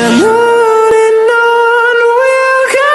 and on and on we'll go.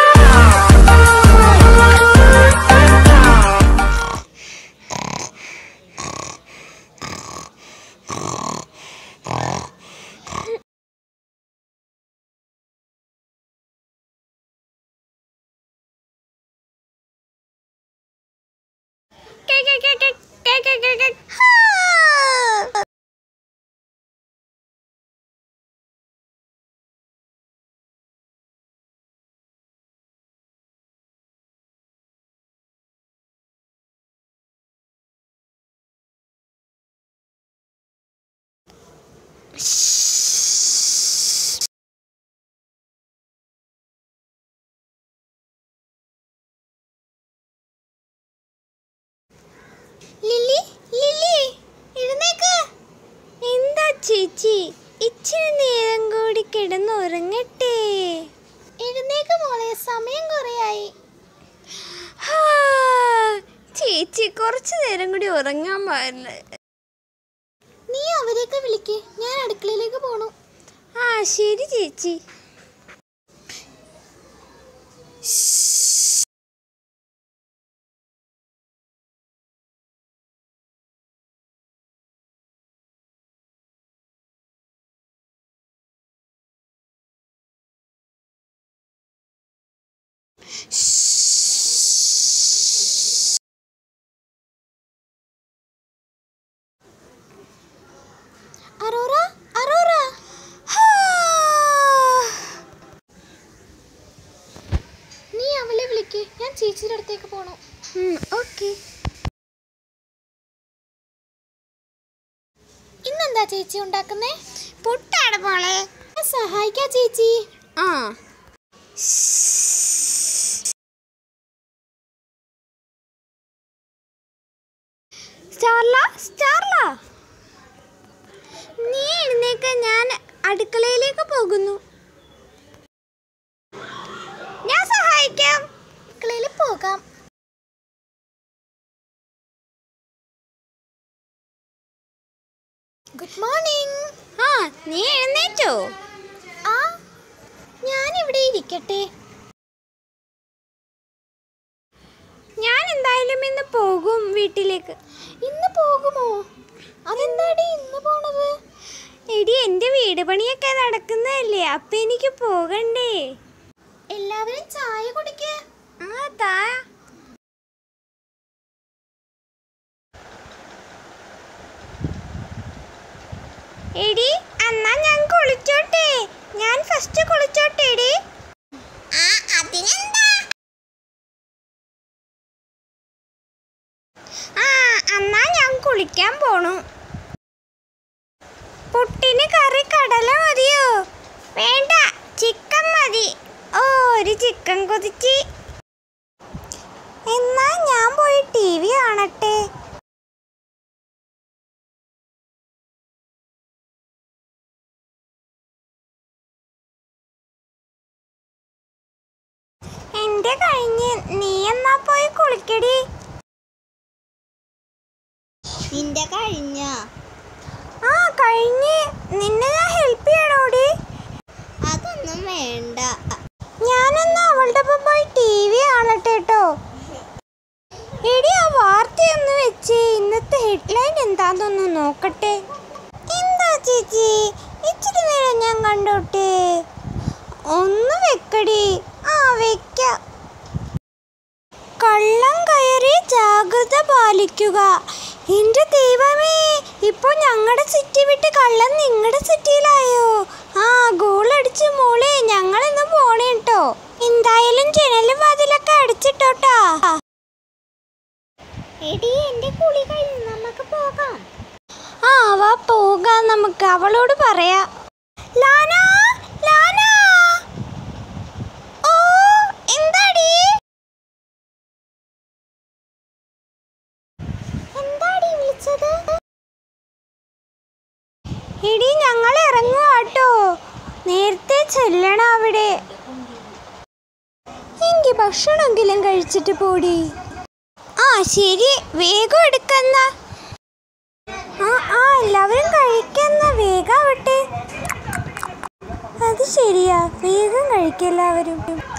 Lily Lily എഴുന്നേക്ക് എന്താ ചേച്ചി ഇച്ചിരി നേരം കൂടി കിടന്ന് ഉറങ്ങട്ടെ എഴുന്നേക്ക് മോളെ സമയം കുറയായി ചേച്ചി കുറച്ചു നേരം കൂടി ഉറങ്ങാൻ പാടില്ല നീ അവരെയൊക്കെ വിളിക്ക് ഞാൻ അടുക്കളയിലേക്ക് പോണു ആ ശരി ചേച്ചി അറോറ അറോറ നീ അവളെ വിളിക്ക് ഞാൻ ചേച്ചിയുടെ അടുത്തേക്ക് പോണു ഓക്കെ ഇന്നെന്താ ചേച്ചി ഉണ്ടാക്കുന്നേ പുട്ടാണ് മോളെ സഹായിക്കാ ചേച്ചി ആ സ്റ്റാർല സ്റ്റാർല നീ എഴുന്നേക്ക് ഞാൻ അടുക്കളയിലേക്ക് പോകുന്നു ഞാൻ സഹായിക്കാം അടുക്കളയിൽ പോകാം ഗുഡ് മോർണിംഗ് ആ നീ എഴുന്നേറ്റോ ആ ഞാൻ ഇവിടെ ഇരിക്കട്ടെ ഞാൻ എന്തായാലും ഇന്ന് പോകും വീട്ടിലേക്ക് ഇന്ന് പോകുമോ അതെന്താടി ഇന്ന് പോണത് എടി എൻ്റെ വീട് പണിയൊക്കെ നടക്കുന്നതല്ലേ അപ്പൊ എനിക്ക് പോകണ്ടേ എല്ലാവരും ചായ കുടിക്ക ആ താ എടി എന്നാ ഞാൻ കുളിച്ചോട്ടെ ഞാൻ ഫസ്റ്റ് കുളിച്ചോട്ടെ എടി ആ അതിനെന്താ ആ എന്നാ ഞാൻ കുളിക്കാൻ പോണു പുട്ടിന് കറി കടല മതിയോ വേണ്ട ചിക്കൻ മതി ഓ ഒരു ചിക്കൻ കൊതിച്ച് എന്നാ ഞാൻ പോയി ടി വി കാണട്ടെ എന്റെ കഴിഞ്ഞ് നീ എന്നാ പോയി കുളിക്കടി നിന്റെ കഴിഞ്ഞ ആ കഴിഞ്ഞ് നിന്നെ ഞാൻ ഹെൽപ്പ് ചെയ്യണോടി അതൊന്നും വേണ്ട ഞാനെന്നാ അവളുടെ ഒപ്പം പോയി ടി വി കാണട്ടെ കേട്ടോ എടി ആ വാർത്തയൊന്ന് വെച്ച് ഇന്നത്തെ ഹെഡ്ലൈൻ എന്താണെന്നൊന്ന് നോക്കട്ടെ എന്താ ചേച്ചി ഇച്ചിരി നേരം ഞാൻ കണ്ടോട്ടെ ഒന്ന് വെക്കടി ആ വെക്കാം കള്ളം കയറി ജാഗ്രത പാലിക്കുക എന്റെ ദൈവമേ ഇപ്പൊ ഞങ്ങളുടെ സിറ്റി വിട്ട് കള്ളം നിങ്ങളുടെ സിറ്റിയിലായോ ആ ഗോൾ അടിച്ച് മോളെ ഞങ്ങൾ ഇന്ന് പോണേ കേട്ടോ എന്തായാലും ജനലും വാതിലൊക്കെ അടിച്ചിട്ടോട്ടാ എടി എന്റെ കുളി കഴിഞ്ഞു നമുക്ക് പോകാം ആ വാ പോകാം നമുക്ക് അവളോട് പറയാ ലാന ലാന ഓ എന്താടി എന്താടി വിളിച്ചത് എടി ഞങ്ങൾ ഇറങ്ങുവാട്ടോ നേരത്തെ ചെല്ലണം അവിടെ എങ്കി ഭക്ഷണമെങ്കിലും കഴിച്ചിട്ട് പോടി ആ ശരി വേഗം എടുക്കുന്ന ആ ആ എല്ലാവരും കഴിക്കുന്ന വേഗം ആവട്ടെ അത് ശരിയാ വേഗം കഴിക്കെല്ലാവരും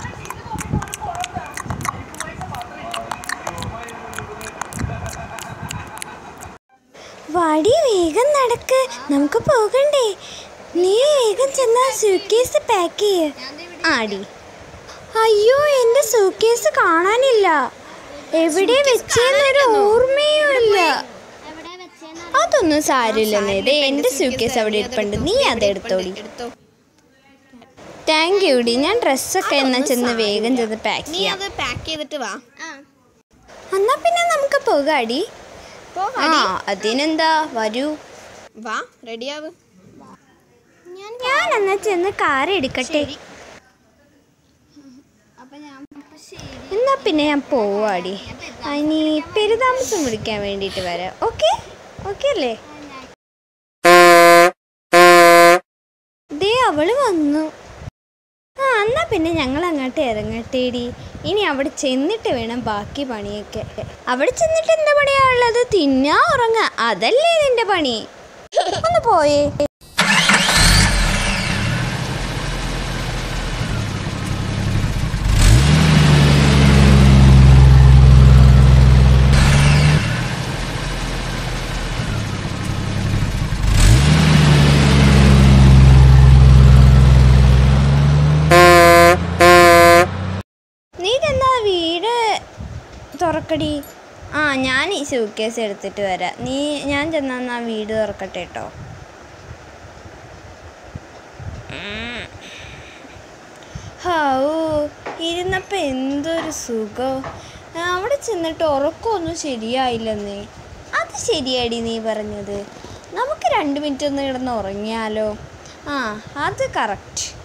വാടി വേഗം നടക്ക് നമുക്ക് പോകണ്ടേ നീ വേഗം ചെന്നാ സൂക്കേസ് പാക്ക് ചെയ്യ് ആടി അയ്യോ എൻ്റെ സൂക്കേസ് കാണാനില്ല എവിടെ വെച്ചെന്നൊരു ഓർമ്മയും ഇല്ല എവിടെ വെച്ചേന്ന് അതൊന്നും സാരില്ലെന്നേ ഇത് എൻ്റെ സൂക്കേസ് അവിടെ ഇരിപ്പുണ്ട് നീ അതെടുത്തോടി എടുത്തോ താങ്ക് യു ഡി ഞാൻ ഡ്രസ്സൊക്കെ എന്നാ ചെന്ന് വേഗം ചെന്ന് പാക്ക് നീ ചെയ്യാം അത് പാക്ക് ചെയ്തിട്ട് വാ ആ എന്നാ പിന്നെ നമുക്ക് പോകാടി പോകാം ആ അതിനെന്താ വരൂ വാ റെഡിയാവ് ഞാൻ എന്നാ ചെന്ന് കാർ എടുക്കട്ടെ അപ്പൊ ഞാൻ അപ്പൊ ശരി എന്നാ പിന്നെ ഞാൻ പോവാടി ഇനി പെരുതാമസം വിളിക്കാൻ വേണ്ടിയിട്ട് വരാം ഓക്കെ ഓക്കെ അല്ലേ ദേ അവള് വന്നു ആ എന്നാ പിന്നെ ഞങ്ങൾ അങ്ങോട്ട് ഇറങ്ങട്ടേടി ഇനി അവിടെ ചെന്നിട്ട് വേണം ബാക്കി പണിയൊക്കെ അവിടെ ചെന്നിട്ട് എന്താ പണിയാ ഉള്ളത് തിന്നാ ഉറങ്ങാ അതല്ലേ നിന്റെ പണി ഒന്ന് പോയേ നീ ചെന്നാ വീട് തുറക്കടി ആ ഞാൻ ഈ സൂക്കേസ് എടുത്തിട്ട് വരാം നീ ഞാൻ ചെന്നാ വീട് തുറക്കട്ടെ കേട്ടോ ഹൗ ഇരുന്നപ്പോൾ എന്തൊരു സുഖം അവിടെ ചെന്നിട്ട് ഉറക്കമൊന്നും ശരിയായില്ലെന്നേ അത് ശരിയാടി നീ പറഞ്ഞത് നമുക്ക് രണ്ട് മിനിറ്റ് ഒന്ന് കിടന്ന് ഉറങ്ങിയാലോ ആ അത് കറക്റ്റ്